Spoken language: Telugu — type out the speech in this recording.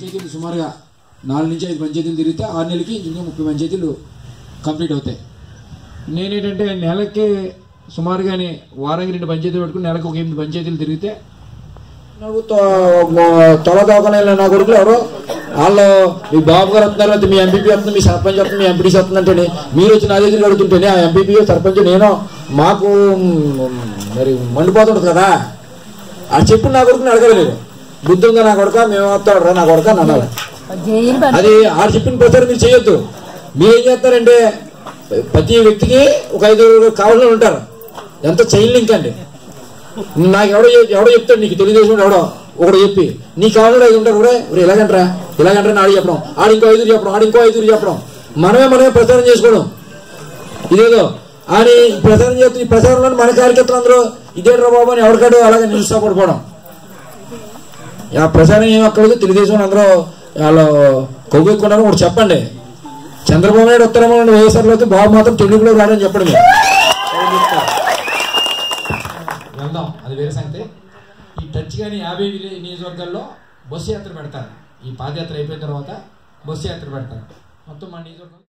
పంచాయతీలు సుమారుగా నాలుగు నుంచి ఐదు పంచాయతీలు తిరిగితే ఆరు నెలలకి ఇంకా ముప్పై పంచాయతీలు కంప్లీట్ అవుతాయి నేనేంటంటే నెలకి సుమారుగానే వారానికి రెండు పంచాయతీలు పెట్టుకుని నెలకు ఒక ఎనిమిది పంచాయతీలు తిరిగితే నాకు తొల దోకనేళ్ళ నా కొడుకులు ఎవరో వాళ్ళు మీ బాబు గారు వస్తున్నారు లేకపోతే మీ ఎంపీపీ వస్తుంది మీ సర్పంచ్ వస్తుంది మీ ఎంపీడీ వస్తుందంటే మీరు వచ్చి నా దగ్గరికి అడుగుతుంటేనే ఆ ఎంపీపీ సర్పంచ్ నేను మాకు మ్, మరి మండిపోతుంటుంది కదా ఆ చెప్పు నా కొడుకుని అడగలేదు బుద్ధంగా నా కొడుక మేము వస్తాడు రా నా కొడుక అని అనాలి అది ఆడు చెప్పిన ప్రచారం మీరు చేయొద్దు మీరు ఏం చేస్తారంటే ప్రతి వ్యక్తికి ఒక ఐదు కావాలని ఉంటారు ఎంత చైన్ లింక్ అండి నాకు ఎవడో చెప్- ఎవడో చెప్తాడు నీకు తెలుగుదేశం వాడు ఎవడో ఒకడు చెప్పి నీకు కావాలని ఐదు ఉంటారు కూడా ఇప్పుడు ఇలాగంటారా ఇలాగంటారా ఆడి చెప్పడం ఆడు ఇంకో ఐదుగురు చెప్పడం ఆడు ఇంకో ఐదుగురు చెప్పడం మనమే మనమే ప్రచారం చేసుకోవడం ఇదేదో అని ప్రచారం చేస్తూ ఈ ప్రచారంలో మన కార్యకర్తలు అందరూ ఇదేట్రా బాబు అని ఎవరికాడు అలాగే నిరుత్సాహపడిపోవడం ఆ ప్రచారం ఏం అక్కడదు తెలుగుదేశం అందరూ వాళ్ళు కొవ్వు ఎక్కున్నారు ఒకటి చెప్పండి చంద్రబాబు నాయుడు ఉత్తరంలో ఉన్న వైఎస్ఆర్లో అయితే బాబు మాత్రం తెలుగులో రాడని చెప్పండి మీరు. వెళ్దాం అది వేరే సంగతి ఈ టచ్ కానీ యాభై విలే- నియోజకవర్గాల్లో బస్సు యాత్ర పెడతారు ఈ పాదయాత్ర అయిపోయిన తర్వాత బస్సు యాత్ర పెడతారు మొత్తం మా నియోజకవర్గం